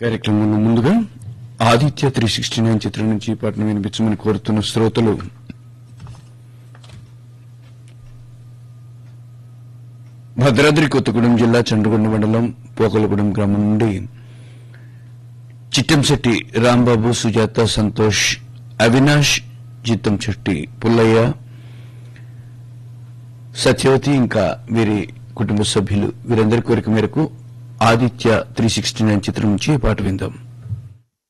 కార్యక్రమంలో ముందుగా Aditya three sixty nine చిత్రం నుంచి ఈ పాటను వినిపించమని కోరుతున్న శ్రోతలు భద్రాద్రి కొత్తగూడెం జిల్లా చంద్రగొండ మండలం పోకలగూడెం గ్రామం నుండి చిట్టంశెట్టి రాంబాబు సుజాత సంతోష్ అవినాష్ చిత్తంశెట్టి పుల్లయ్య సత్యవతి ఇంకా వీరి కుటుంబ సభ్యులు వీరందరి కోరిక మేరకు ఆదిత్య త్రీ సిక్స్టీ నైన్ చిత్రం నుంచి ఈ పాట విందాం